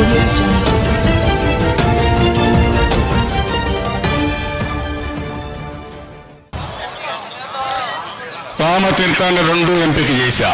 audio jungle. రామతీర్థాన్ని రెండు ఎంపిక చేశా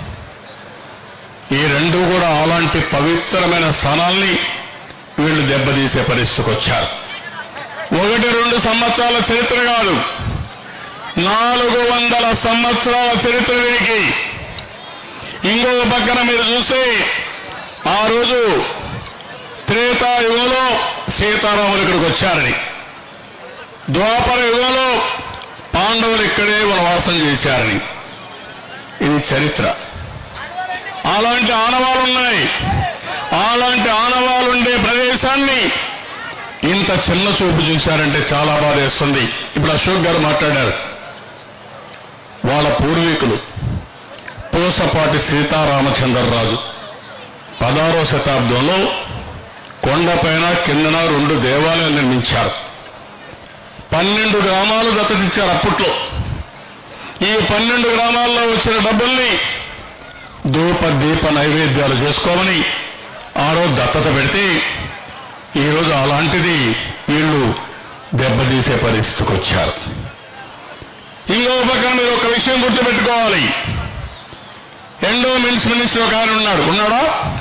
ఈ రెండు కూడా అలాంటి పవిత్రమైన స్థానాల్ని వీళ్ళు దెబ్బతీసే పరిస్థితికి వచ్చారు ఒకటి రెండు సంవత్సరాల చరిత్ర కాదు నాలుగు వందల సంవత్సరాల చరిత్ర వీరికి ఇంకొక పక్కన మీరు చూస్తే ఆ రోజు త్రేతాయుగంలో సీతారాములు ఇక్కడికి వచ్చారని ద్వాపర యుగంలో పాండవులు ఇక్కడే వనవాసం చేశారని ఇది చరిత్ర అలాంటి ఆనవాలు ఉన్నాయి అలాంటి ఆనవాలు ఉండే ప్రదేశాన్ని ఇంత చిన్న చూపు చూశారంటే చాలా బాధేస్తుంది ఇప్పుడు అశోక్ గారు మాట్లాడారు వాళ్ళ పూర్వీకులు పూసపాటి సీతారామచంద్రరాజు పదహారో శతాబ్దంలో కొండపైన కిందన రెండు దేవాలయాలు నిర్మించారు పన్నెండు గ్రామాలు దత్తతిచ్చారు అప్పట్లో ఈ పన్నెండు గ్రామాల్లో వచ్చిన డబ్బుల్ని ధూప దీప నైవేద్యాలు చేసుకోమని ఆ రోజు దత్తత పెడితే ఈరోజు అలాంటిది వీళ్ళు దెబ్బతీసే పరిస్థితికి వచ్చారు ఇంకో పక్కన మీరు ఒక విషయం గుర్తుపెట్టుకోవాలి ఎండోమెంట్స్ మినిస్టర్ ఒక ఆయన ఉన్నాడు ఉన్నాడా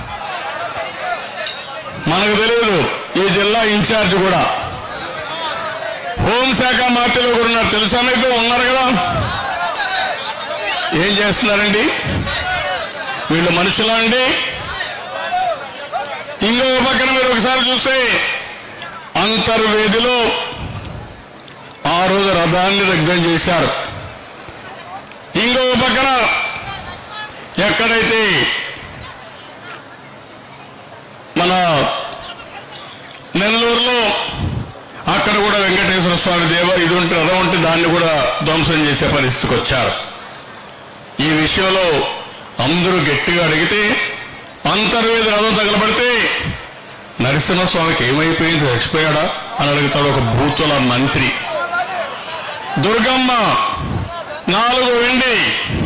మనకు తెలియదు ఈ జిల్లా ఇన్ఛార్జ్ కూడా హోంశాఖ మంత్రులు ఒకరు ఉన్నారు తెలుసా మీకు ఉన్నారు కదా ఏం చేస్తున్నారండి వీళ్ళు మనుషులా అండి ఇంకో పక్కన మీరు ఒకసారి చూస్తే అంతర్వేదిలో ఆ రోజు రథాన్ని దగ్ధం చేశారు ఇంకో పక్కన ఎక్కడైతే మన నెల్లూరులో అక్కడ కూడా వెంకటేశ్వర స్వామి దేవ ఇది ఉంటే రథం ఉంటే దాన్ని కూడా ధ్వంసం చేసే పరిస్థితికి వచ్చారు ఈ విషయంలో అందరూ గట్టిగా అడిగితే అంతర్వేది రథం తగలబడితే నరసింహస్వామికి ఏమైపోయింది చచ్చిపోయాడా అని అడుగుతాడు ఒక భూతుల మంత్రి దుర్గమ్మ నాలుగు వెండి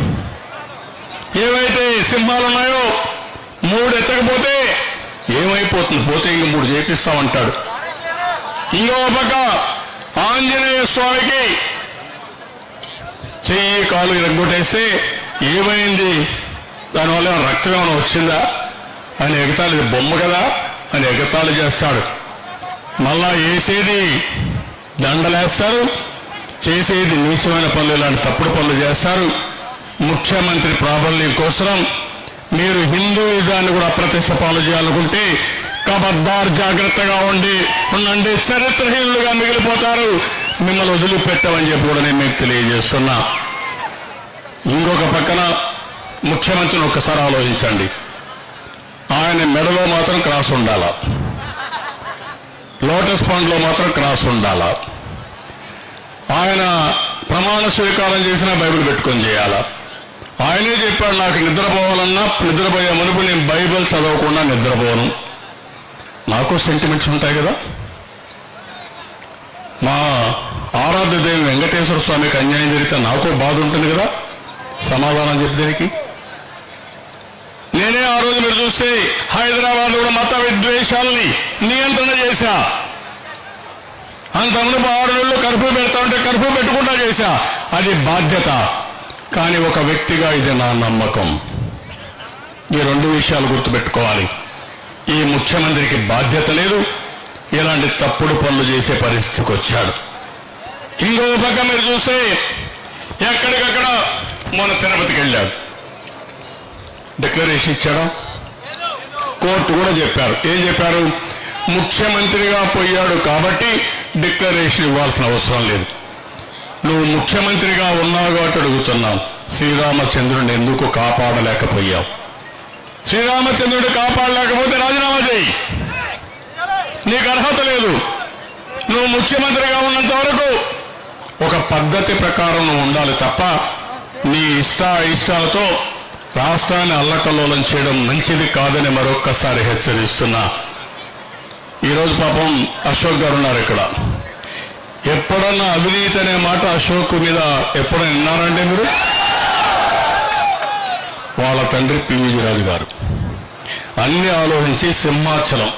ఏవైతే సింహాలు ఉన్నాయో మూడు ఎత్తకపోతే ఏమైపోతుంది పోతే ఇంక మూడు చేపిస్తామంటాడు ఇంకో పక్క ఆంజనేయ స్వామికి చెయ్యి కాలు ఇరగొట్టేస్తే ఏమైంది దానివల్ల ఏమైనా రక్తం ఏమైనా వచ్చిందా అని ఎగతాళి ఇది బొమ్మ కదా అని ఎగతాళి చేస్తాడు మళ్ళా వేసేది దండలేస్తారు చేసేది నీచమైన పనులు ఇలాంటి తప్పుడు పనులు చేస్తారు ముఖ్యమంత్రి ప్రాబల్యం కోసం మీరు హిందూయిజాన్ని కూడా అప్రతిష్ట పాలు చేయాలనుకుంటే కబద్దార్ జాగ్రత్తగా ఉండి ఉండండి చరిత్రహీనులుగా మిగిలిపోతారు మిమ్మల్ని వదిలిపెట్టమని చెప్పి కూడా నేను మీకు తెలియజేస్తున్నా ఇంకొక పక్కన ముఖ్యమంత్రిని ఒక్కసారి ఆలోచించండి ఆయన మెడలో మాత్రం క్రాస్ ఉండాలా లోటస్ పండ్లో మాత్రం క్రాస్ ఉండాలా ఆయన ప్రమాణ స్వీకారం చేసిన బైబిల్ పెట్టుకొని చేయాలా ఆయనే చెప్పాడు నాకు నిద్రపోవాలన్నా నిద్రపోయే మునుపు నేను బైబిల్ చదవకుండా నిద్రపోను నాకు సెంటిమెంట్స్ ఉంటాయి కదా మా ఆరాధ్య దేవి వెంకటేశ్వర స్వామికి అన్యాయం జరిగితే నాకు బాధ ఉంటుంది కదా సమాధానం చెప్పి దీనికి నేనే ఆ రోజు మీరు చూస్తే హైదరాబాద్ కూడా మత విద్వేషాలని నియంత్రణ చేశా అంతకుముందు ఆరు నెలలు కర్ఫ్యూ పెడతా ఉంటే కర్ఫ్యూ పెట్టకుండా చేశా అది బాధ్యత కానీ ఒక వ్యక్తిగా ఇది నా నమ్మకం ఈ రెండు విషయాలు గుర్తుపెట్టుకోవాలి ఈ ముఖ్యమంత్రికి బాధ్యత లేదు ఇలాంటి తప్పుడు పనులు చేసే పరిస్థితికి వచ్చాడు ఇంకో పక్క మీరు చూస్తే ఎక్కడికక్కడ మన తిరుపతికి వెళ్ళాడు డిక్లరేషన్ ఇచ్చాడా కోర్టు కూడా చెప్పారు ఏం చెప్పారు ముఖ్యమంత్రిగా పోయాడు కాబట్టి డిక్లరేషన్ ఇవ్వాల్సిన అవసరం లేదు నువ్వు ముఖ్యమంత్రిగా ఉన్నావు కాబట్టి అడుగుతున్నావు శ్రీరామచంద్రుడిని ఎందుకు కాపాడలేకపోయావు శ్రీరామచంద్రుడు కాపాడలేకపోతే రాజీనామా చేయి నీకు అర్హత లేదు నువ్వు ముఖ్యమంత్రిగా ఉన్నంత వరకు ఒక పద్ధతి ప్రకారం నువ్వు ఉండాలి తప్ప నీ ఇష్ట ఇష్టాలతో రాష్ట్రాన్ని అల్లకల్లోలం చేయడం మంచిది కాదని మరొక్కసారి హెచ్చరిస్తున్నా ఈరోజు పాపం అశోక్ గారు ఉన్నారు ఇక్కడ ఎప్పుడన్నా అవినీతి అనే మాట అశోక్ మీద ఎప్పుడైనా విన్నారంటే మీరు వాళ్ళ తండ్రి పివిజి రాజు గారు అన్ని ఆలోచించి సింహాచలం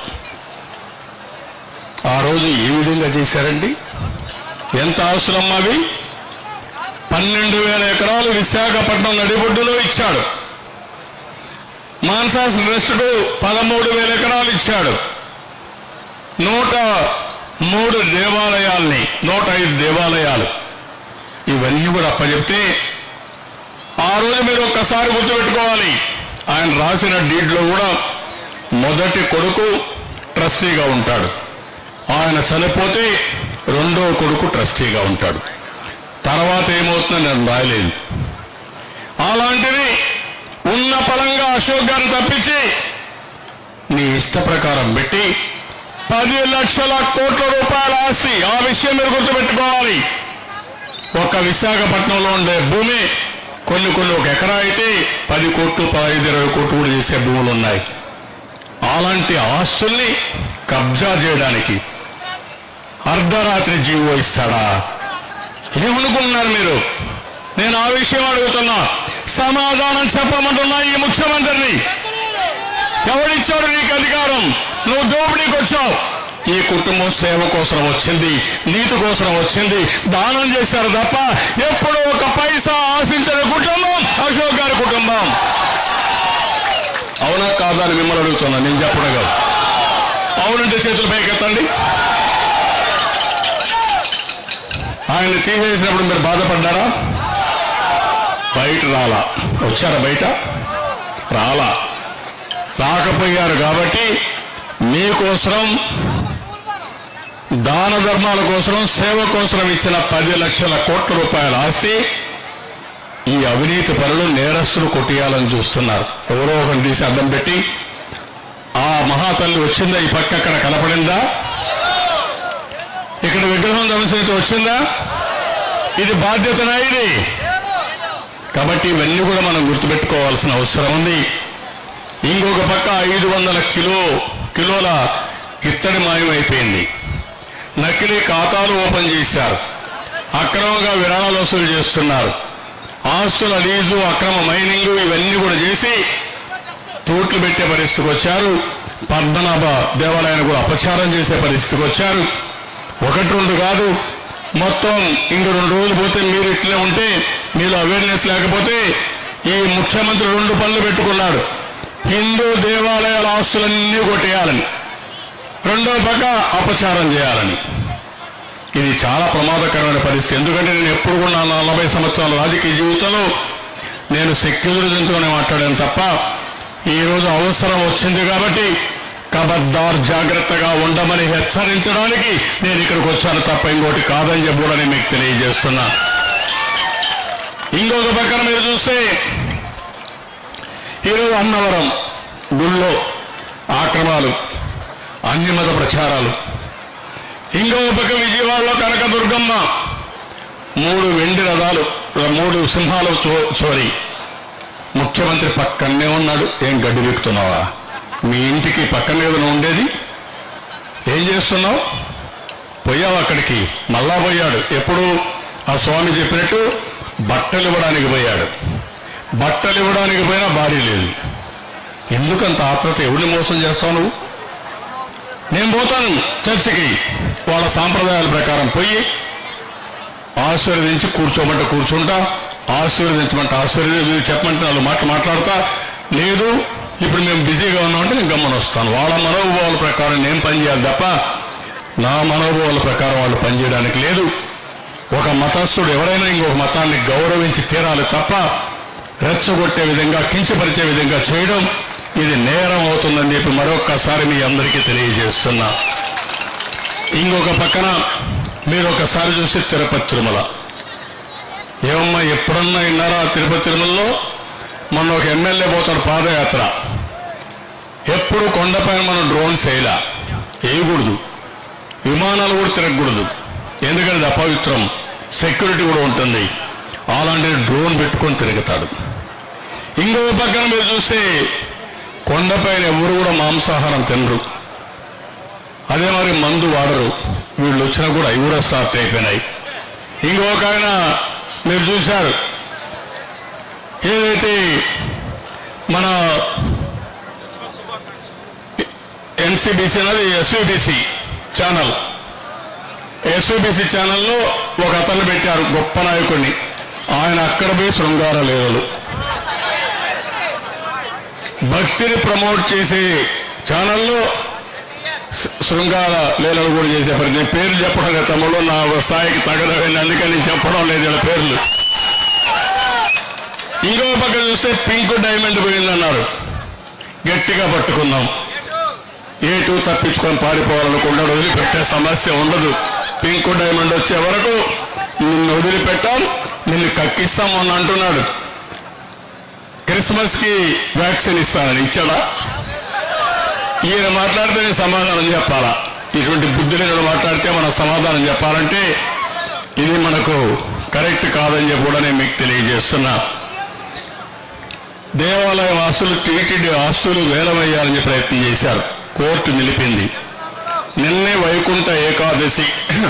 ఆ రోజు ఏ విధంగా చేశారండి ఎంత అవసరం అవి పన్నెండు వేల ఎకరాలు విశాఖపట్నం నడిబొడ్డులో ఇచ్చాడు మాన్సాస్ ట్రస్టుకు పదమూడు వేల ఎకరాలు ఇచ్చాడు నూట మూడు దేవాలయాల్ని నూట ఐదు దేవాలయాలు ఇవన్నీ కూడా అప్పచెప్తే ఆ రోజు మీరు ఒక్కసారి గుర్తుపెట్టుకోవాలి ఆయన రాసిన డీడ్లో కూడా మొదటి కొడుకు ట్రస్టీగా ఉంటాడు ఆయన చనిపోతే రెండో కొడుకు ట్రస్టీగా ఉంటాడు తర్వాత ఏమవుతుందో నేను రాయలేదు అలాంటిది ఉన్న పలంగా అశోక్ గారిని తప్పించి నీ ఇష్ట ప్రకారం పెట్టి పది లక్షల కోట్ల రూపాయల ఆస్తి ఆ విషయం మీరు గుర్తుపెట్టుకోవాలి ఒక విశాఖపట్నంలో ఉండే భూమి కొన్ని కొన్ని ఒక ఎకరా అయితే పది కోట్లు పదహైదు ఇరవై కోట్లు కూడా చేసే భూములు ఉన్నాయి అలాంటి ఆస్తుల్ని కబ్జా చేయడానికి అర్ధరాత్రి జీవో ఇస్తాడా ఏమనుకుంటున్నారు మీరు నేను ఆ విషయం అడుగుతున్నా సమాధానం చెప్పమంటున్నా ఈ ముఖ్యమంత్రిని ఎవరిచ్చాడు నీకు అధికారం నువ్వు దోపిడీకి వచ్చావు ఈ కుటుంబం సేవ కోసం వచ్చింది నీతి కోసం వచ్చింది దానం చేశారు తప్ప ఎప్పుడూ ఒక పైసా ఆశించని కుటుంబం అశోక్ గారి కుటుంబం అవునా కాదా అని మిమ్మల్ని అడుగుతున్నా నేను చెప్పడం కాదు అవునంటే చేతులు పైకెత్తండి ఆయన తీసేసినప్పుడు మీరు బాధపడ్డారా బయట రాలా వచ్చారా బయట రాలా రాకపోయారు కాబట్టి మీకోసరం దాన ధర్మాల కోసం సేవ కోసం ఇచ్చిన పది లక్షల కోట్ల రూపాయల ఆస్తి ఈ అవినీతి పనులు నేరస్తులు కొట్టేయాలని చూస్తున్నారు ఎవరో ఒకరిని తీసి అడ్డం పెట్టి ఆ మహాతల్లి వచ్చిందా ఈ పక్క అక్కడ కనపడిందా ఇక్కడ విగ్రహం ధ్వంసైతే వచ్చిందా ఇది బాధ్యతనా ఇది కాబట్టి ఇవన్నీ కూడా మనం గుర్తుపెట్టుకోవాల్సిన అవసరం ఉంది ఇంకొక పక్క ఐదు వందల కిలో కిలోల ఇత్తడి మాయమైపోయింది నకిలీ ఖాతాలు ఓపెన్ చేశారు అక్రమంగా విరాళాలు వసూలు చేస్తున్నారు ఆస్తుల లీజు అక్రమ మైనింగ్ ఇవన్నీ కూడా చేసి తూట్లు పెట్టే పరిస్థితికి వచ్చారు పద్మనాభ దేవాలయాన్ని కూడా అపచారం చేసే పరిస్థితికి వచ్చారు ఒకటి రెండు కాదు మొత్తం ఇంక రెండు రోజులు పోతే మీరు ఇట్లే ఉంటే మీలో అవేర్నెస్ లేకపోతే ఈ ముఖ్యమంత్రి రెండు పనులు పెట్టుకున్నాడు హిందూ దేవాలయాల ఆస్తులన్నీ కొట్టేయాలని రెండో పక్క అపచారం చేయాలని ఇది చాలా ప్రమాదకరమైన పరిస్థితి ఎందుకంటే నేను ఎప్పుడు కూడా నా నలభై సంవత్సరాల రాజకీయ జీవితంలో నేను సెక్యులరిజంతోనే మాట్లాడాను తప్ప ఈ రోజు అవసరం వచ్చింది కాబట్టి కబద్దార్ జాగ్రత్తగా ఉండమని హెచ్చరించడానికి నేను ఇక్కడికి వచ్చాను తప్ప ఇంకోటి కాదని చెప్పి కూడా నేను మీకు తెలియజేస్తున్నా ఇంకొక పక్కన మీరు చూస్తే ఈరోజు అన్నవరం గుళ్ళో ఆక్రమాలు అన్యమత ప్రచారాలు ఇంకో పక్క విజయవాడలో కనకదుర్గమ్మ మూడు వెండి రథాలు మూడు సింహాలు చో- చోరీ ముఖ్యమంత్రి పక్కనే ఉన్నాడు ఏం గడ్డి వీకుతున్నావా మీ ఇంటికి పక్కనే కదా నువ్వు ఉండేది ఏం చేస్తున్నావు పోయావు అక్కడికి మళ్ళా పోయాడు ఎప్పుడు ఆ స్వామి చెప్పినట్టు బట్టలు ఇవ్వడానికి పోయాడు బట్టలు ఇవ్వడానికి పోయినా భార్య లేదు ఎందుకంత ఆత్రత ఎవరిని మోసం చేస్తావు నువ్వు నేను పోతాను చర్చికి వాళ్ళ సాంప్రదాయాల ప్రకారం పోయి ఆశీర్వదించి కూర్చోమంటే కూర్చుంటా ఆశీర్వదించమంటే ఆశీర్వదించి చెప్పమంటే నాలుగు మాటలు మాట్లాడతా లేదు ఇప్పుడు మేము బిజీగా ఉన్నామంటే నేను గమ్మని వస్తాను వాళ్ళ మనోభావాల ప్రకారం నేను పనిచేయాలి తప్ప నా మనోభావాల ప్రకారం వాళ్ళు పనిచేయడానికి లేదు ఒక మతస్థుడు ఎవరైనా ఇంకొక మతాన్ని గౌరవించి తీరాలి తప్ప రెచ్చగొట్టే విధంగా కించపరిచే విధంగా చేయడం ఇది నేరం అవుతుందని చెప్పి మరొక్కసారి మీ అందరికీ తెలియజేస్తున్నా ఇంకొక పక్కన మీరు ఒకసారి చూస్తే తిరుపతి తిరుమల ఏమమ్మా ఎప్పుడన్నా విన్నారా తిరుపతి తిరుమలలో మొన్న ఒక ఎమ్మెల్యే పోతాడు పాదయాత్ర ఎప్పుడు కొండపైన మనం డ్రోన్స్ వేయలా వేయకూడదు విమానాలు కూడా తిరగకూడదు ఎందుకంటే అది అపవిత్రం సెక్యూరిటీ కూడా ఉంటుంది అలాంటి డ్రోన్ పెట్టుకొని తిరుగుతాడు ఇంకో పక్కన మీరు చూస్తే కొండపైన ఎవరు కూడా మాంసాహారం తినరు అదే మరి మందు వాడరు వీళ్ళు వచ్చినా కూడా అవి కూడా స్టార్ట్ అయిపోయినాయి ఇంకొక ఆయన మీరు చూశారు ఏదైతే మన ఎన్సీబీసీ అనేది ఎస్వీబీసీ ఛానల్ ఎస్వీబీసీ ఛానల్లో ఒక అతను పెట్టారు గొప్ప నాయకుడిని ఆయన అక్కడ పోయి శృంగార లీలలు భక్తిని ప్రమోట్ చేసే ఛానల్లో శృ- శృంగార లీలలు కూడా చేసే పని నేను పేర్లు చెప్పడం లేదు తమ్ముడు నా స్థాయికి తగదని అందుకని నేను చెప్పడం లేదు వీళ్ళ పేర్లు ఇంకో పక్క చూస్తే పింక్ డైమండ్ పోయిందన్నారు గట్టిగా పట్టుకున్నాం ఏటు తప్పించుకొని పారిపోవాలనుకుంటాడు వదిలిపెట్టే సమస్య ఉండదు పింక్ డైమండ్ వచ్చే వరకు నిన్ను వదిలిపెట్టాం నిన్ను కక్కిస్తాం అని అంటున్నాడు క్రిస్మస్ కి వ్యాక్సిన్ ఇస్తానని ఇచ్చాడా ఈయన మాట్లాడితే నేను సమాధానం చెప్పాలా ఇటువంటి బుద్ధి లేని మాట్లాడితే మనం సమాధానం చెప్పాలంటే ఇది మనకు కరెక్ట్ కాదని చెప్పి కూడా నేను మీకు తెలియజేస్తున్నా దేవాలయం ఆస్తులు టీటీడీ ఆస్తులు వేలవేయాలని ప్రయత్నం చేశారు కోర్టు నిలిపింది నిన్నే వైకుంఠ ఏకాదశి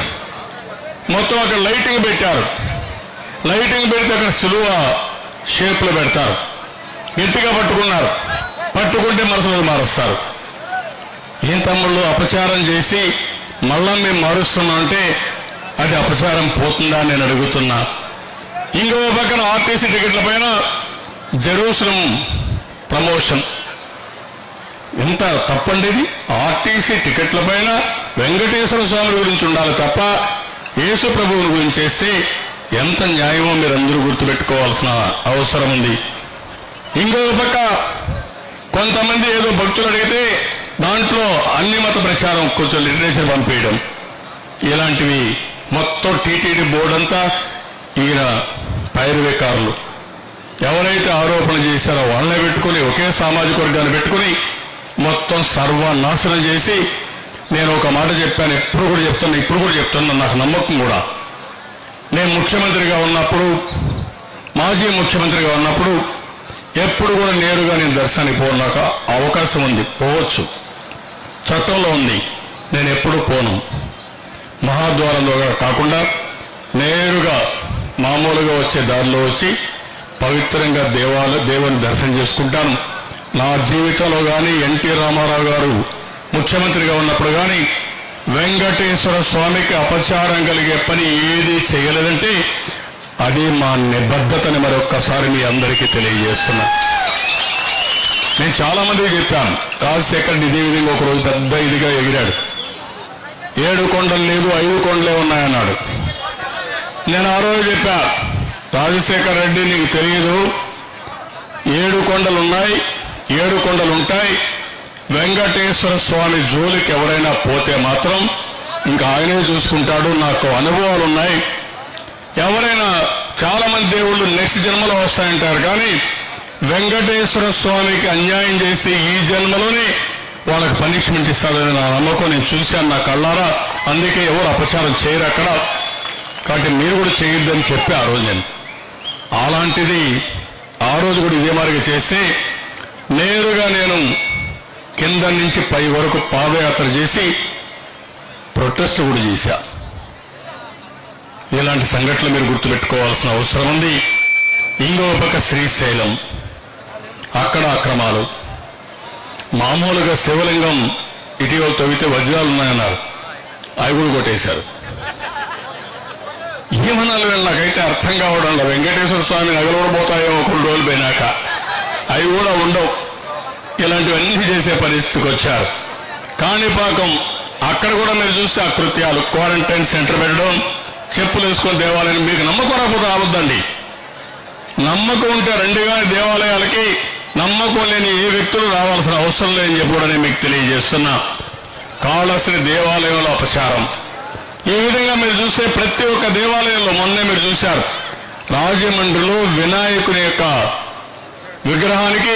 మొత్తం అక్కడ లైటింగ్ పెట్టారు లైటింగ్ పెడితే అక్కడ సులువ షేప్లో పెడతారు గట్టిగా పట్టుకున్నారు పట్టుకుంటే మనసులో మారుస్తారు ఏం తమ్ముళ్ళు అపచారం చేసి మళ్ళా మేము మారుస్తున్నాం అంటే అది అపచారం పోతుందా అని నేను అడుగుతున్నా ఇంకో పక్కన ఆర్టీసీ టికెట్ల పైన జెరూసలం ప్రమోషన్ ఎంత తప్పండి ఇది ఆర్టీసీ టికెట్ల పైన వెంకటేశ్వర స్వామి గురించి ఉండాలి తప్ప యేసు ప్రభువుని గురించి చేస్తే ఎంత న్యాయమో మీరు అందరూ గుర్తుపెట్టుకోవాల్సిన అవసరం ఉంది ఇంకొక పక్క కొంతమంది ఏదో భక్తులు అడిగితే దాంట్లో అన్ని మత ప్రచారం కొంచెం లిటరేచర్ పంపేయడం ఇలాంటివి మొత్తం టీటీడీ బోర్డు అంతా ఈయన పైరువేకారులు ఎవరైతే ఆరోపణ చేశారో వాళ్ళనే పెట్టుకుని ఒకే సామాజిక వర్గాన్ని పెట్టుకుని మొత్తం సర్వనాశనం చేసి నేను ఒక మాట చెప్పాను ఎప్పుడు కూడా చెప్తున్నా ఇప్పుడు కూడా చెప్తున్నా నాకు నమ్మకం కూడా నేను ముఖ్యమంత్రిగా ఉన్నప్పుడు మాజీ ముఖ్యమంత్రిగా ఉన్నప్పుడు ఎప్పుడు కూడా నేరుగా నేను దర్శనానికి పోనాక అవకాశం ఉంది పోవచ్చు చట్టంలో ఉంది నేను ఎప్పుడు పోను మహాద్వారం ద్వారా కాకుండా నేరుగా మామూలుగా వచ్చే దారిలో వచ్చి పవిత్రంగా దేవాల దేవుని దర్శనం చేసుకుంటాను నా జీవితంలో కానీ ఎన్టీ రామారావు గారు ముఖ్యమంత్రిగా ఉన్నప్పుడు కానీ వెంకటేశ్వర స్వామికి అపచారం కలిగే పని ఏది చేయలేదంటే అది మా నిబద్ధతని మరొక్కసారి మీ అందరికీ తెలియజేస్తున్నా నేను చాలా మందికి చెప్పాను రాజశేఖర్ ఇదే విధంగా ఒక రోజు పెద్ద ఇదిగా ఎగిరాడు ఏడు కొండలు లేదు ఐదు కొండలే ఉన్నాయన్నాడు నేను ఆ రోజు చెప్పా రాజశేఖర్ రెడ్డి నీకు తెలియదు ఏడు కొండలు ఉన్నాయి ఏడు కొండలు ఉంటాయి వెంకటేశ్వర స్వామి జోలికి ఎవరైనా పోతే మాత్రం ఇంకా ఆయనే చూసుకుంటాడు నాకు అనుభవాలు ఉన్నాయి ఎవరైనా చాలా మంది దేవుళ్ళు నెక్స్ట్ జన్మలో వస్తాయంటారు కానీ వెంకటేశ్వర స్వామికి అన్యాయం చేసి ఈ జన్మలోనే వాళ్ళకి పనిష్మెంట్ ఇస్తారని నా నమ్మకం నేను చూశాను నా కళ్ళారా అందుకే ఎవరు అపచారం చేయరు అక్కడ కాబట్టి మీరు కూడా చేయొద్దని చెప్పి ఆ రోజు నేను అలాంటిది ఆ రోజు కూడా ఇదే మాదిరిగా చేస్తే నేరుగా నేను కింద నుంచి పై వరకు పాదయాత్ర చేసి ప్రొటెస్ట్ కూడా చేశా ఇలాంటి సంఘటనలు మీరు గుర్తుపెట్టుకోవాల్సిన అవసరం ఉంది ఇంకో పక్క శ్రీశైలం అక్కడ అక్రమాలు మామూలుగా శివలింగం ఇటీవల తవ్వితే వజ్రాలు ఉన్నాయన్నారు అవి కూడా కొట్టేశారు ఏమనాలి వీళ్ళు నాకైతే అర్థం కావడం లేదు వెంకటేశ్వర స్వామి నగలు కూడా పోతాయేమో కొన్ని రోజులు పోయినాక అవి కూడా ఉండవు ఇలాంటివన్నీ చేసే పరిస్థితికి వచ్చారు కాణిపాకం అక్కడ కూడా మీరు చూస్తే ఆ కృత్యాలు క్వారంటైన్ సెంటర్ పెట్టడం చెప్పులు వేసుకొని దేవాలయం మీకు నమ్మకం రాకపోతే రావద్దండి నమ్మకం ఉంటే రెండు కానీ దేవాలయాలకి నమ్మకం లేని ఏ వ్యక్తులు రావాల్సిన అవసరం లేదని చెప్పి కూడా నేను మీకు తెలియజేస్తున్నా కావలసిన దేవాలయంలో అపచారం ఈ విధంగా మీరు చూస్తే ప్రతి ఒక్క దేవాలయంలో మొన్నే మీరు చూశారు రాజమండ్రిలో వినాయకుని యొక్క విగ్రహానికి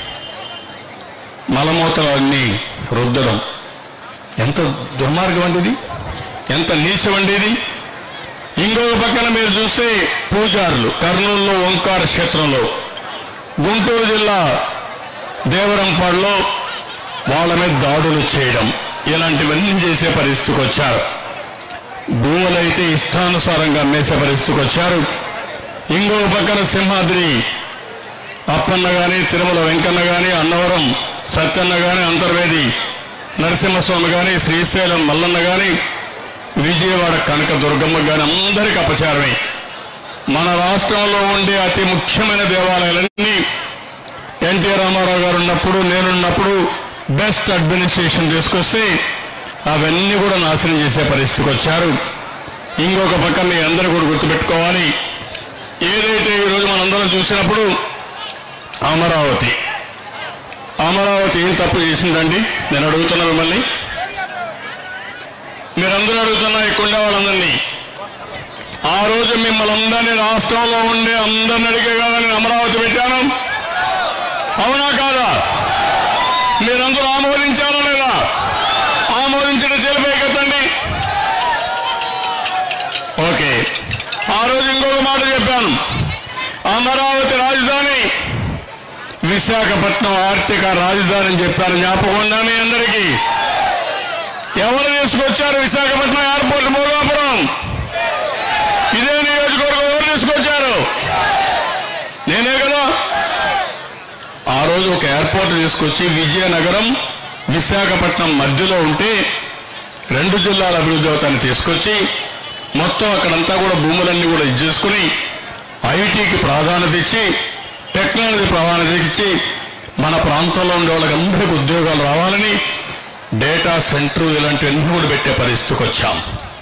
మలమూత్రాన్ని రుద్దడం ఎంత దుర్మార్గం అండి ఇది ఎంత నీచం అండి ఇది ఇంకొక పక్కన మీరు చూస్తే పూజారులు కర్నూలులో ఓంకార క్షేత్రంలో గుంటూరు జిల్లా దేవరంపాడులో వాళ్ళ మీద దాడులు చేయడం ఇలాంటివన్నీ చేసే పరిస్థితికి వచ్చారు భూములైతే ఇష్టానుసారంగా అమ్మేసే పరిస్థితికి వచ్చారు ఇంకొక పక్కన సింహాద్రి అప్పన్న గాని తిరుమల వెంకన్న గాని అన్నవరం సత్యన్న గాని అంతర్వేది నరసింహస్వామి కానీ శ్రీశైలం మల్లన్న కానీ విజయవాడ కనక దుర్గమ్మ కానీ అందరికి అపచారమే మన రాష్ట్రంలో ఉండే అతి ముఖ్యమైన దేవాలయాలన్నీ ఎన్టీ రామారావు గారు ఉన్నప్పుడు నేనున్నప్పుడు బెస్ట్ అడ్మినిస్ట్రేషన్ తీసుకొస్తే అవన్నీ కూడా నాశనం చేసే పరిస్థితికి వచ్చారు ఇంకొక పక్క మీ అందరూ కూడా గుర్తుపెట్టుకోవాలి ఏదైతే ఈరోజు మనందరం చూసినప్పుడు అమరావతి అమరావతి ఏం తప్పు చేసిందండి నేను అడుగుతున్నా మిమ్మల్ని మీరందరూ అడుగుతున్నా ఇక్కడ ఉండే వాళ్ళందరినీ ఆ రోజు మిమ్మల్ని అందరినీ రాష్ట్రంలో ఉండే అందరిని అడిగే కదా నేను అమరావతి పెట్టాను అవునా కాదా మీరందరూ ఆమోదించారా లేదా ఆమోదించిన చేలిపై కదండి ఓకే ఆ రోజు ఇంకొక మాట చెప్పాను అమరావతి రాజధాని విశాఖపట్నం ఆర్థిక రాజధాని అని చెప్పాను జ్ఞాపకం ఉందా మీ అందరికీ ఎవరు తీసుకొచ్చారు విశాఖపట్నం ఎయిర్పోర్ట్ మూలాపురం ఇదే నియోజకవర్గం ఎవరు తీసుకొచ్చారు నేనే కదా ఆ రోజు ఒక ఎయిర్పోర్ట్ తీసుకొచ్చి విజయనగరం విశాఖపట్నం మధ్యలో ఉంటే రెండు జిల్లాల అభివృద్ధి అవుతాన్ని తీసుకొచ్చి మొత్తం అక్కడంతా కూడా భూములన్నీ కూడా ఇది చేసుకుని ఐటీకి ప్రాధాన్యత ఇచ్చి టెక్నాలజీ ప్రాధాన్యత ఇచ్చి మన ప్రాంతంలో ఉండే వాళ్ళకి అందరికీ ఉద్యోగాలు రావాలని డేటా సెంటర్ ఇలాంటివన్నీ కూడా పెట్టే పరిస్థితికి వచ్చాం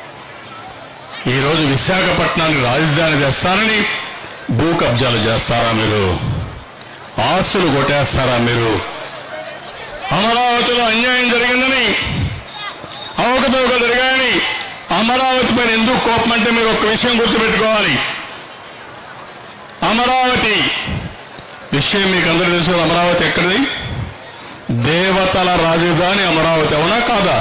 ఈరోజు విశాఖపట్నాన్ని రాజధాని చేస్తారని భూ కబ్జాలు చేస్తారా మీరు ఆస్తులు కొట్టేస్తారా మీరు అమరావతిలో అన్యాయం జరిగిందని అవకతవక జరిగాయని అమరావతి పైన ఎందుకు కోపం అంటే మీరు ఒక విషయం గుర్తుపెట్టుకోవాలి అమరావతి విషయం మీకు అందరూ తెలుసు కదా, అమరావతి ఎక్కడిది దేవతల రాజధాని అమరావతి అవునా కాదా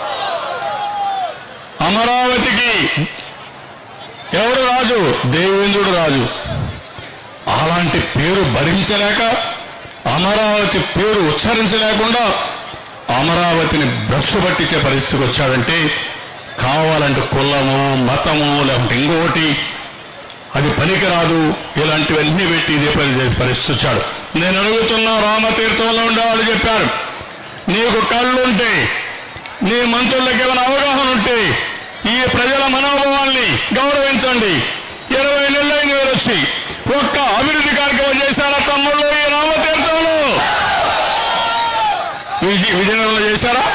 అమరావతికి ఎవరు రాజు దేవేంద్రుడు రాజు అలాంటి పేరు భరించలేక అమరావతి పేరు ఉచ్చరించలేకుండా అమరావతిని భ్రష్టు పట్టించే పరిస్థితికి వచ్చాడంటే కావాలంటే కులము మతము లేకుంటే ఇంకొకటి అది పనికిరాదు ఇలాంటివన్నీ పెట్టి ఇదే పని చేసే పరిస్థితి వచ్చాడు నేను అడుగుతున్నా రామతీర్థంలో ఉండేవాళ్ళు చెప్పారు నీకు కళ్ళుంటే నీ మంత్రులకు ఏమైనా అవగాహన ఉంటే ఈ ప్రజల మనోభావాల్ని గౌరవించండి ఇరవై నెలలైన మీరు వచ్చి ఒక్క అభివృద్ధి కార్యక్రమం చేశారా తమ్ముళ్ళు ఈ రామతీర్థంలో విజయ విజయనగరంలో చేశారా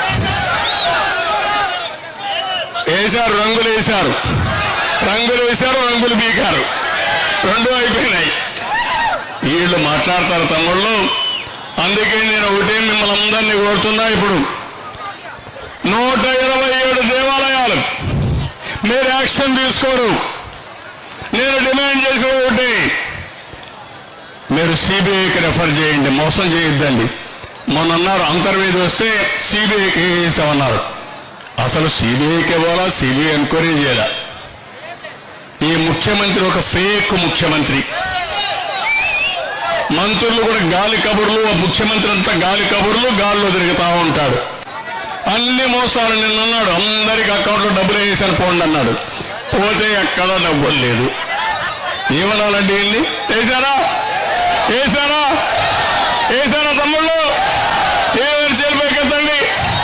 వేశారు రంగులు వేశారు రంగులు వేశారు రంగులు బీకారు రెండు అయిపోయినాయి వీళ్ళు మాట్లాడతారు తమ్ముళ్ళు అందుకే నేను ఒకటే మిమ్మల్ని అందరినీ కోరుతున్నా ఇప్పుడు నూట ఇరవై ఏడు దేవాలయాలు మీరు యాక్షన్ తీసుకోరు నేను డిమాండ్ చేసే ఒకటి మీరు సిబిఐకి రెఫర్ చేయండి మోసం చేయొద్దండి మొన్న అన్నారు అంతర్వేది వస్తే సిబిఐకి వేసామన్నారు అసలు సిబిఐకి ఇవ్వాలా సిబిఐ ఎంక్వైరీ చేయాలా ఈ ముఖ్యమంత్రి ఒక ఫేక్ ముఖ్యమంత్రి మంత్రులు కూడా గాలి కబుర్లు ఆ ముఖ్యమంత్రి అంతా గాలి కబుర్లు గాల్లో తిరుగుతా ఉంటాడు అన్ని మోసాలు నిన్న అన్నాడు అందరికి అకౌంట్లో డబ్బులు వేసాను పోండి అన్నాడు పోతే ఎక్కడా డబ్బులు లేదు ఏమనాలండి వీళ్ళని వేశారా వేశారా వేశారా తమ్ముళ్ళు ఏమైనా చేరిపోయి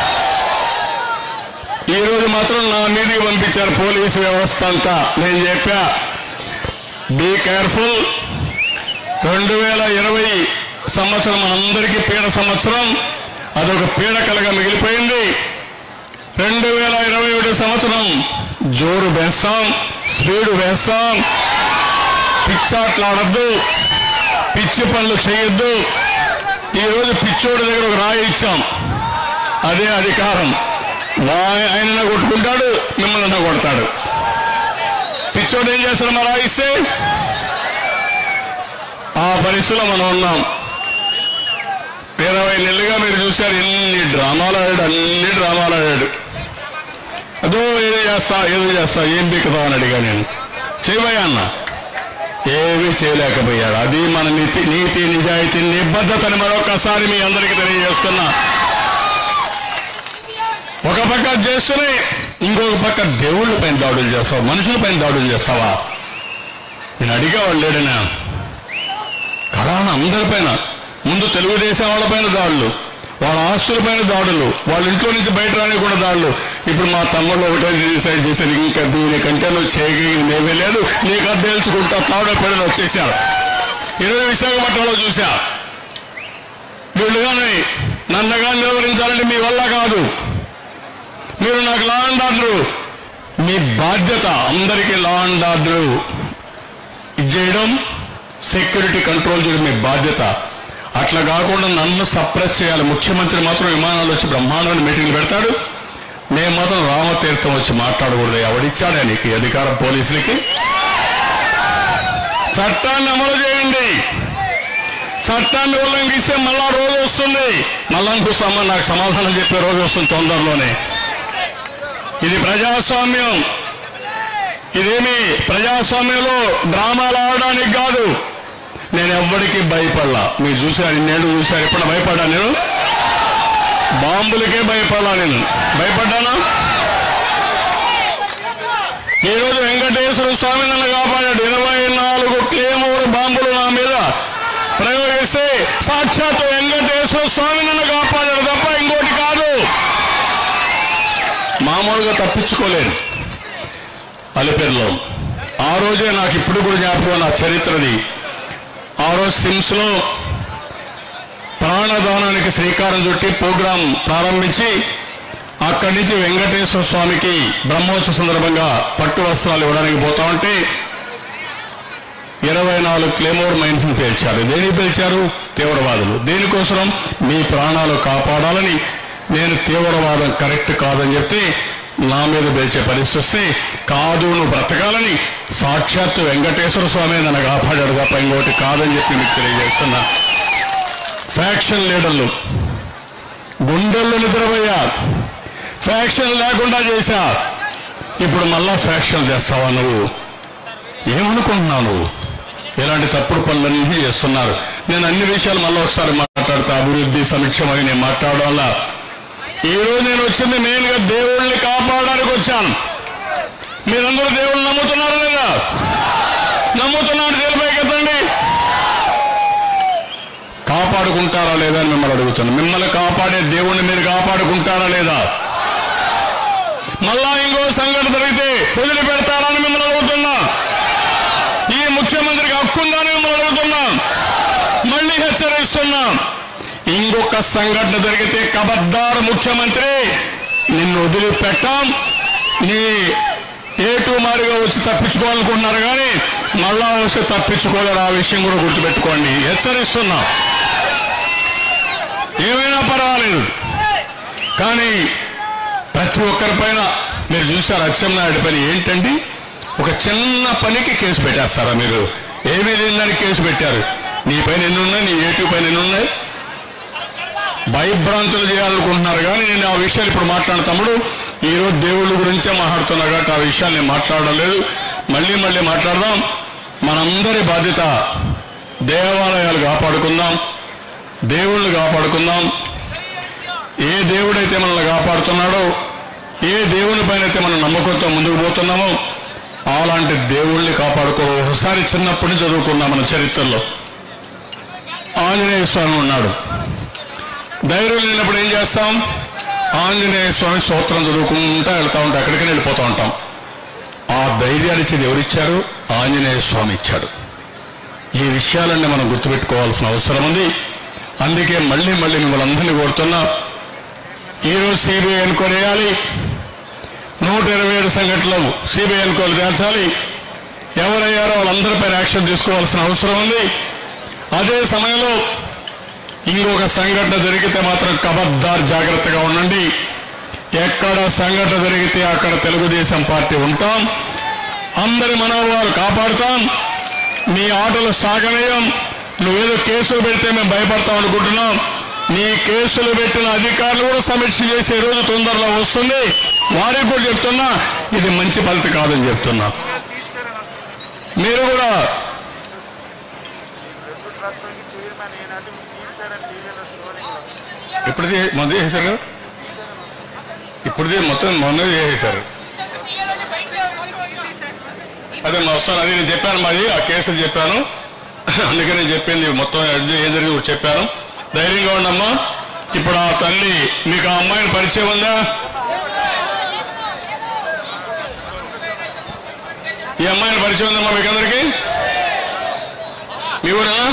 ఈ రోజు మాత్రం నా మీదికి పంపించారు పోలీసు వ్యవస్థ అంతా నేను చెప్పా బీ కేర్ఫుల్ రెండు వేల ఇరవై సంవత్సరం మనందరికీ పీడ సంవత్సరం అదొక పీడకలగా మిగిలిపోయింది రెండు వేల ఇరవై ఒకటి సంవత్సరం జోరు వేస్తాం స్పీడ్ వేస్తాం పిచ్చాట్లాడద్దు పిచ్చి పనులు చేయొద్దు ఈ రోజు పిచ్చోడి దగ్గర ఒక రాయి ఇచ్చాం అదే అధికారం వా- ఆయన కొట్టుకుంటాడు మిమ్మల్ని కొడతాడు పిచ్చోడు ఏం చేస్తాడు మా రాయిస్తే ఆ పరిస్థితిలో మనం ఉన్నాం ఇరవై నెలలుగా మీరు చూశారు ఎన్ని డ్రామాలు ఆడాడు అన్ని డ్రామాలు ఆడాడు అదో ఏదో చేస్తా ఏదో చేస్తా ఏం బిక్కుతావు అని అడిగా నేను చేయబోయా అన్న ఏమీ చేయలేకపోయాడు అది మన నీతి నీతి నిజాయితీ నిబద్ధతని మరొకసారి మీ అందరికీ తెలియజేస్తున్నా ఒక పక్క అది చేస్తూనే ఇంకొక పక్క దేవుళ్ళ పైన దాడులు చేస్తావా మనుషుల పైన దాడులు చేస్తావా నేను అడిగేవాళ్ళు లేడనా కడాన అందరిపైన ముందు తెలుగుదేశం వాళ్ళపైన దాడులు వాళ్ళ ఆస్తులపైన దాడులు వాళ్ళ ఇంట్లో నుంచి బయట రాని కూడా దాడులు ఇప్పుడు మా తమ్ముళ్ళు ఒకటే డిసైడ్ చేశారు ఇంకా దీనికంటే నువ్వు చేయగలిగింది ఏమీ లేదు నీకు అది తెలుసుకుంటా తాడో పెడలు వచ్చేసారు ఈరోజు విశాఖపట్నంలో చూసా వీళ్ళు కానీ నన్ను కానీ నిలవరించాలంటే మీ వల్ల కాదు మీరు నాకు లా అండ్ ఆర్డర్ మీ బాధ్యత అందరికీ లా అండ్ ఆర్డర్ ఇది చేయడం సెక్యూరిటీ కంట్రోల్ చేయడం మీ బాధ్యత అట్లా కాకుండా నన్ను సప్రెస్ చేయాలి ముఖ్యమంత్రి మాత్రం విమానాలు వచ్చి బ్రహ్మాండమైన మీటింగ్లు పెడతాడు నేను మాత్రం రామతీర్థం వచ్చి మాట్లాడకూడదు ఎవడిచ్చాడే నీకు ఈ అధికారం పోలీసులకి చట్టాన్ని అమలు చేయండి చట్టాన్ని ఉల్లంఘిస్తే మళ్ళా రోజు వస్తుంది మళ్ళా ఇంకోసమ్మ నాకు సమాధానం చెప్పే రోజు వస్తుంది తొందరలోనే ఇది ప్రజాస్వామ్యం ఇదేమి ప్రజాస్వామ్యంలో డ్రామాలు ఆడడానికి కాదు నేను ఎవ్వడికి భయపడలా మీరు చూశారు నేను చూశారు ఎప్పుడు భయపడ్డా నేను బాంబులకే భయపడలా నేను భయపడ్డానా ఈరోజు వెంకటేశ్వర స్వామి నన్ను కాపాడాడు ఇరవై నాలుగు క్లేమూరు బాంబులు నా మీద ప్రయోగిస్తే సాక్షాత్ వెంకటేశ్వర స్వామి నన్ను కాపాడాడు తప్ప ఇంకోటి కాదు మామూలుగా తప్పించుకోలేను అలిపేరులో ఆ రోజే నాకు ఇప్పుడు కూడా జ్ఞాపకం నా చరిత్రది ఆ రోజు సిమ్స్ లో ప్రాణదానానికి శ్రీకారం చుట్టి ప్రోగ్రాం ప్రారంభించి అక్కడి నుంచి వెంకటేశ్వర స్వామికి బ్రహ్మోత్సవ సందర్భంగా పట్టు వస్త్రాలు ఇవ్వడానికి పోతా ఉంటే ఇరవై నాలుగు క్లేమోర్ మైన్స్ ని పేల్చారు దేనికి పేల్చారు తీవ్రవాదులు దేనికోసం మీ ప్రాణాలు కాపాడాలని నేను తీవ్రవాదం కరెక్ట్ కాదని చెప్తే నా మీద పేల్చే పరిస్థితి వస్తే కాదు నువ్వు బ్రతకాలని సాక్షాత్తు వెంకటేశ్వర స్వామి నన్ను కాపాడాడు తప్ప ఇంకోటి కాదని చెప్పి మీకు తెలియజేస్తున్నా ఫ్యాక్షన్ లీడర్లు గుండెల్లో నిద్రపోయా ఫ్యాక్షన్ లేకుండా చేశా ఇప్పుడు మళ్ళా ఫ్యాక్షన్ చేస్తావా నువ్వు ఏమనుకుంటున్నావు నువ్వు ఇలాంటి తప్పుడు పనులన్నీ చేస్తున్నారు నేను అన్ని విషయాలు మళ్ళీ ఒకసారి మాట్లాడతా అభివృద్ధి సమీక్ష అని నేను మాట్లాడడం వల్ల ఈ రోజు నేను వచ్చింది మెయిన్ గా దేవుళ్ళని కాపాడడానికి వచ్చాను మీరందరూ దేవుళ్ళు నమ్ముతున్నారా లేదా నమ్ముతున్నాడు తెలిపైకెత్తండి కాపాడుకుంటారా లేదా అని మిమ్మల్ని అడుగుతున్నాను మిమ్మల్ని కాపాడే దేవుణ్ణి మీరు కాపాడుకుంటారా లేదా మళ్ళా ఇంకో సంఘటన జరిగితే వదిలిపెడతారా అని మిమ్మల్ని అడుగుతున్నా ఈ ముఖ్యమంత్రికి హక్కుందా అని మిమ్మల్ని అడుగుతున్నా మళ్ళీ హెచ్చరిస్తున్నా ఇంకొక సంఘటన జరిగితే కబద్దారు ముఖ్యమంత్రి నిన్ను వదిలిపెట్టాం నీ ఏటు మారిగా వచ్చి తప్పించుకోవాలనుకుంటున్నారు కానీ మళ్ళా వస్తే తప్పించుకోలేరు ఆ విషయం కూడా గుర్తుపెట్టుకోండి హెచ్చరిస్తున్నా ఏమైనా పర్వాలేదు కానీ ప్రతి ఒక్కరి పైన మీరు చూశారు అచ్చెన్నాయుడు పని ఏంటండి ఒక చిన్న పనికి కేసు పెట్టేస్తారా మీరు ఏమీ లేని దానికి కేసు పెట్టారు నీ పైన ఎన్ని ఉన్నాయి నీ ఏటు పైన ఎన్ని ఉన్నాయి భయభ్రాంతులు చేయాలనుకుంటున్నారు కానీ నేను ఆ విషయాలు ఇప్పుడు మాట్లాడిన తమ్ముడు ఈ రోజు దేవుళ్ళ గురించే మాట్లాడుతున్నా కాబట్టి ఆ విషయాలు నేను మాట్లాడడం లేదు మళ్ళీ మళ్ళీ మాట్లాడదాం మనందరి బాధ్యత దేవాలయాలు కాపాడుకుందాం దేవుళ్ళు కాపాడుకుందాం ఏ దేవుడైతే మనల్ని కాపాడుతున్నాడో ఏ దేవుని పైన అయితే మనం నమ్మకంతో ముందుకు పోతున్నామో అలాంటి దేవుళ్ళని కాపాడుకో ఒకసారి చిన్నప్పటి నుంచి చదువుకున్నాం మన చరిత్రలో ఆంజనేయ స్వామి ఉన్నాడు ధైర్యం లేనప్పుడు ఏం చేస్తాం ఆంజనేయ స్వామి స్తోత్రం చదువుకుంటా వెళ్తా ఉంటాం ఎక్కడికైనా వెళ్ళిపోతూ ఉంటాం ఆ ధైర్యాన్ని ఇచ్చేది ఎవరిచ్చారు ఆంజనేయ స్వామి ఇచ్చాడు ఈ విషయాలన్నీ మనం గుర్తుపెట్టుకోవాల్సిన అవసరం ఉంది అందుకే మళ్ళీ మళ్ళీ మిమ్మల్ని అందరినీ కోరుతున్నా ఈరోజు సిబిఐ ఎన్క్వైరీ వేయాలి నూట ఇరవై ఏడు సంఘటనలు సిబిఐ ఎన్క్వైరీ తేల్చాలి ఎవరయ్యారో వాళ్ళందరిపై యాక్షన్ తీసుకోవాల్సిన అవసరం ఉంది అదే సమయంలో ఇంకొక సంఘటన జరిగితే మాత్రం కబద్దార్ జాగ్రత్తగా ఉండండి ఎక్కడ సంఘటన జరిగితే అక్కడ తెలుగుదేశం పార్టీ ఉంటాం అందరి మనోభావాలు కాపాడుతాం నీ ఆటలు సాగనీయం నువ్వేదో కేసులు పెడితే మేము భయపడతాం అనుకుంటున్నాం నీ కేసులు పెట్టిన అధికారులు కూడా సమీక్ష చేసే రోజు తొందరలో వస్తుంది వారికి కూడా చెప్తున్నా ఇది మంచి పద్ధతి కాదని చెప్తున్నా మీరు కూడా రాష్ట్రానికి చైర్మన్ అయినట్టు మీకు తీస్తారని టీవీలో స్క్రోలింగ్ వస్తుంది ఇప్పుడుది మొదలు చేశారు కదా ఇప్పుడుది మొత్తం మొన్న చేసేశారు అదే మా వస్తాను అది నేను చెప్పాను మాది ఆ కేసులు చెప్పాను అందుకని నేను చెప్పింది మొత్తం ఏం జరిగింది కూడా చెప్పాను ధైర్యంగా ఉండమ్మా ఇప్పుడు ఆ తల్లి మీకు ఆ అమ్మాయిని పరిచయం ఉందా ఈ అమ్మాయిని పరిచయం ఉందమ్మా మీకు అందరికి మీ ఊరేనా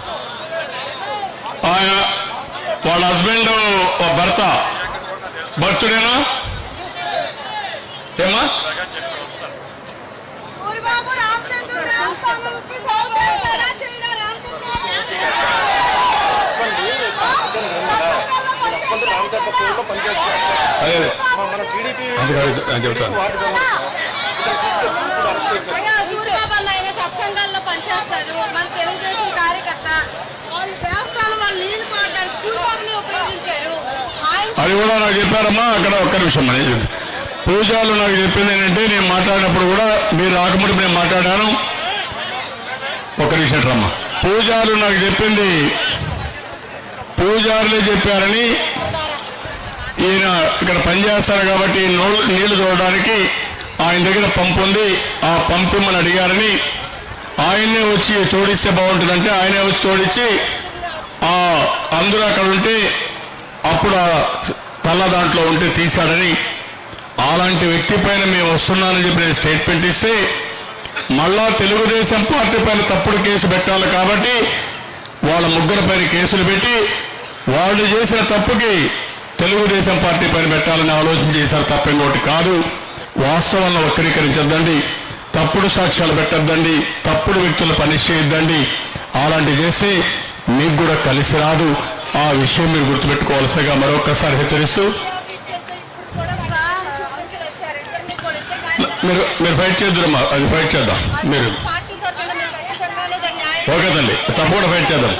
ఆయన వాళ్ళ హస్బెండ్ భర్త భర్తుడేనా ఏమా సూరిబాబు రామచంద్ర రామస్వామికి సోదరుడా చేయడా రామచంద్ర పనిచేస్తారు అదే అదే. మన టీడీపీ అది కాదు, నేను చెప్తాను వార్డు మెంబర్ సార్. ఇక్కడ తీసుకెళ్ళి ఇప్పుడు అరెస్ట్ చేశారు అయ్యా సూరిబాబు అన్న ఆయన సత్సంగాల్లో పనిచేస్తాడు మన తెలుగుదేశం కార్యకర్త వాళ్ళు దేవస్థానం వాళ్ళు నీళ్లు తోడడానికి సూరిబాబుని ఉపయోగించారు ఆయన అది కూడా నాకు చెప్పారమ్మా అక్కడ ఒక్క నిమిషం అని చెప్తా. పూజాలు నాకు చెప్పింది ఏంటంటే నేను మాట్లాడినప్పుడు కూడా మీరు రాకముందు నేను మాట్లాడాను ఒక్క నిమిషం రమ్మా పూజాలు నాకు చెప్పింది పూజారులే చెప్పారని ఈయన ఇక్కడ పనిచేస్తారు కాబట్టి నోళ్ళు నీళ్లు చూడడానికి ఆయన దగ్గర పంపు ఉంది ఆ పంపు ఇమ్మని అడిగారని ఆయన్నే వచ్చి తోడిస్తే బాగుంటుందంటే ఆయనే వచ్చి తోడిచ్చి ఆ అందరూ అక్కడ ఉంటే అప్పుడు ఆ తల్ల దాంట్లో ఉంటే తీశాడని అలాంటి వ్యక్తి పైన మేము వస్తున్నానని చెప్పి నేను స్టేట్మెంట్ ఇస్తే మళ్ళా తెలుగుదేశం పార్టీ పైన తప్పుడు కేసు పెట్టాలి కాబట్టి వాళ్ళ ముగ్గురు పైన కేసులు పెట్టి వాళ్ళు చేసిన తప్పుకి తెలుగుదేశం పార్టీ పైన పెట్టాలని ఆలోచన చేశారు తప్ప ఇంకోటి కాదు వాస్తవాలను వక్రీకరించొద్దండి తప్పుడు సాక్ష్యాలు పెట్టొద్దండి తప్పుడు వ్యక్తులు పనిష్ చేయొద్దండి అలాంటి చేస్తే మీకు కూడా కలిసి రాదు ఆ విషయం మీరు గుర్తుపెట్టుకోవాల్సిందిగా మరొకసారి హెచ్చరిస్తూ తీసుకెళ్తే ఇప్పుడు కూడా వాళ్ళు చూపించలేదు సార్ ఇద్దరిని కూడా ఇద్దరు న్యాయం మీరు మీరు ఫైట్ చేద్దరమ్మా అది ఫైట్ చేద్దాం మీరు పార్టీ తరఫున మేము ఖచ్చితంగానే దాన్ని న్యాయం ఓకే తల్లి తప్పకుండా ఫైట్ చేద్దాం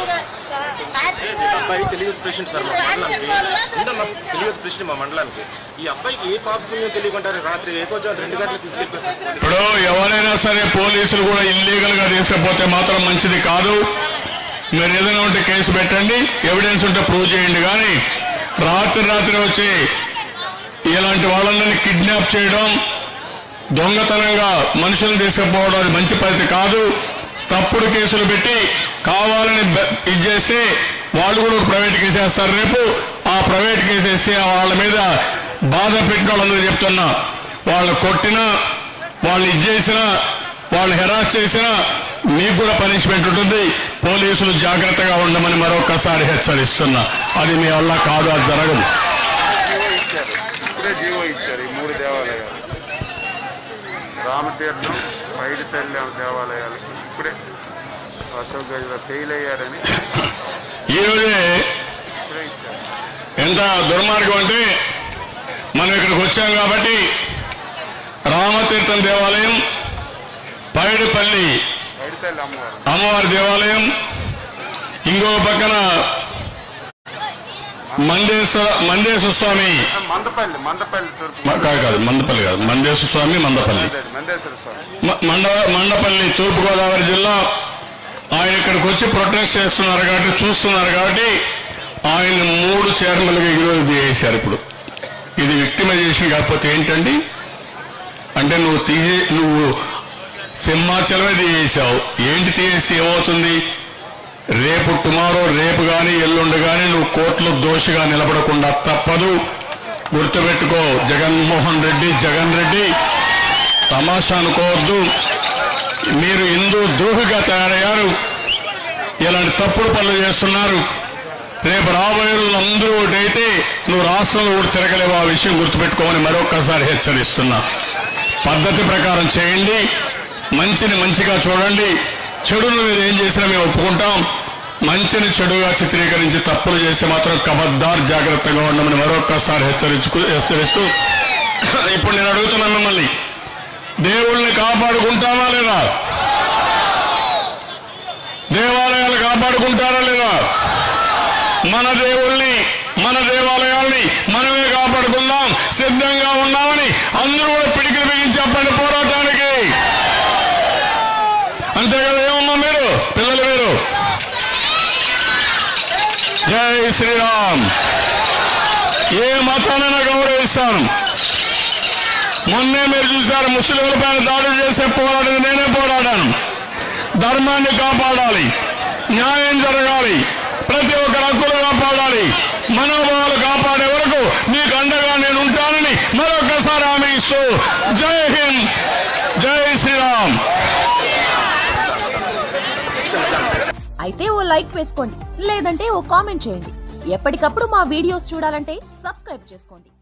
అబ్బాయి తెలియదు ప్రెసిడెంట్ సార్ మా మండలానికి ఉండమ్మా, తెలియదు ప్రెసిడెంట్ మా మండలానికి ఈ అబ్బాయికి ఏ పాపం తెలియకుంటారు రాత్రి ఏకోజాము రెండు గంటలకు తీసుకెళ్ళిపోయారు సార్ ఇప్పుడు ఎవరైనా సరే పోలీసులు కూడా ఇల్లీగల్ గా తీసుకపోతే మాత్రం మంచిది కాదు మీరు ఏదైనా ఉంటే కేసు పెట్టండి ఎవిడెన్స్ ఉంటే ప్రూవ్ చేయండి కానీ రాత్రి రాత్రి వచ్చి ఇలాంటి వాళ్ళని కిడ్నాప్ చేయడం దొంగతనంగా మనుషులను తీసుకుపోవడం అది మంచి పద్ధతి కాదు తప్పుడు కేసులు పెట్టి కావాలని బె- ఇది చేస్తే వాళ్ళు కూడా ఒక ప్రైవేట్ కేసు వేస్తారు రేపు ఆ ప్రైవేట్ కేసు వేస్తే వాళ్ళ మీద బాధ పెట్టిన వాళ్ళందరూ చెప్తున్నా వాళ్ళు కొట్టినా వాళ్ళు ఇది చేసినా వాళ్ళు హెరాస్ చేసినా మీకు కూడా పనిష్మెంట్ ఉంటుంది పోలీసులు జాగ్రత్తగా ఉండమని మరొకసారి హెచ్చరిస్తున్నా అది మీ వల్ల కాదు అది జరగదు జీవో ఇచ్చారు ఇప్పుడే జీవో ఇచ్చారు ఈ మూడు దేవాలయాలు రామతీర్థం పైడి తల్లి దేవాలయాలకి ఇప్పుడే అశోక్ గజలో ఫెయిల్ అయ్యారని ఈ రోజే ఇప్పుడే ఇచ్చారు ఎంత దుర్మార్గం అంటే మనం ఇక్కడికి వచ్చాం కాబట్టి రామతీర్థం దేవాలయం పైడిపల్లి పైడి తల్లి అమ్మవారు అమ్మవారి దేవాలయం ఇంకో పక్కన మందేశ్వర మందేశ్వర స్వామి మందపల్లి మందపల్లి తూర్పు మ- కాదు కాదు మందపల్లి కాదు మందేశ్వర స్వామి మందపల్లి లేదు, మందేశ్వర స్వామి మ- మండ మండపల్లి తూర్పుగోదావరి జిల్లా ఆయన ఇక్కడికి వచ్చి ప్రొటెస్ట్ చేస్తున్నారు కాబట్టి చూస్తున్నారు కాబట్టి ఆయన మూడు చైర్మన్లుగా ఈరోజు తీసేశారు ఇప్పుడు ఇది విక్టిమైజేషన్ కాకపోతే ఏంటండి అంటే నువ్వు తీసే నువ్వు సింహాచలమే తీసేసావు ఏంటి తీసేస్తే ఏమవుతుంది రేపు టుమారో రేపు కానీ ఎల్లుండి కానీ నువ్వు కోర్టులో దోషిగా నిలబడకుండా తప్పదు గుర్తుపెట్టుకో జగన్మోహన్ రెడ్డి జగన్ రెడ్డి తమాషా అనుకోవద్దు మీరు హిందూ ద్రోహిగా తయారయ్యారు ఇలాంటి తప్పుడు పనులు చేస్తున్నారు రేపు రాబోయే రోజులు అందరూ ఒకటైతే నువ్వు రాష్ట్రంలో కూడా తిరగలేవు ఆ విషయం గుర్తుపెట్టుకోమని మరొక్కసారి హెచ్చరిస్తున్నా పద్ధతి ప్రకారం చేయండి మంచిని మంచిగా చూడండి చెడును మీరు ఏం చేసినా మేము ఒప్పుకుంటాం మంచిని చెడుగా చిత్రీకరించి తప్పులు చేస్తే మాత్రం కబద్దార్ జాగ్రత్తగా ఉండమని మరొక్కసారి హెచ్చరించుకు హెచ్చరిస్తూ ఇప్పుడు నేను అడుగుతున్నాను మిమ్మల్ని దేవుళ్ళని కాపాడుకుంటామా లేదా దేవాలయాలు కాపాడుకుంటారా లేదా మన దేవుళ్ళని మన దేవాలయాల్ని మనమే కాపాడుకుందాం సిద్ధంగా ఉన్నామని అందరూ కూడా పిడికిలు బిగించి చెప్పండి పోరాటానికి అంతే కదా ఏమమ్మా మీరు పిల్లలు మీరు జై శ్రీరామ్ ఏ మతానైనా గౌరవిస్తాను మొన్నే మీరు చూశారు ముస్లింల పైన దాడులు చేసే పోరాటం నేనే పోరాడాను ధర్మాన్ని కాపాడాలి న్యాయం జరగాలి ప్రతి ఒక్కరి హక్కులు కాపాడాలి మనోభావాలు కాపాడే వరకు నీకు అండగా నేను ఉంటానని మరొకసారి హామీ ఇస్తూ జై హింద్ జై శ్రీరామ్ అయితే ఓ లైక్ వేసుకోండి లేదంటే ఓ కామెంట్ చేయండి ఎప్పటికప్పుడు మా వీడియోస్ చూడాలంటే సబ్స్క్రైబ్ చేసుకోండి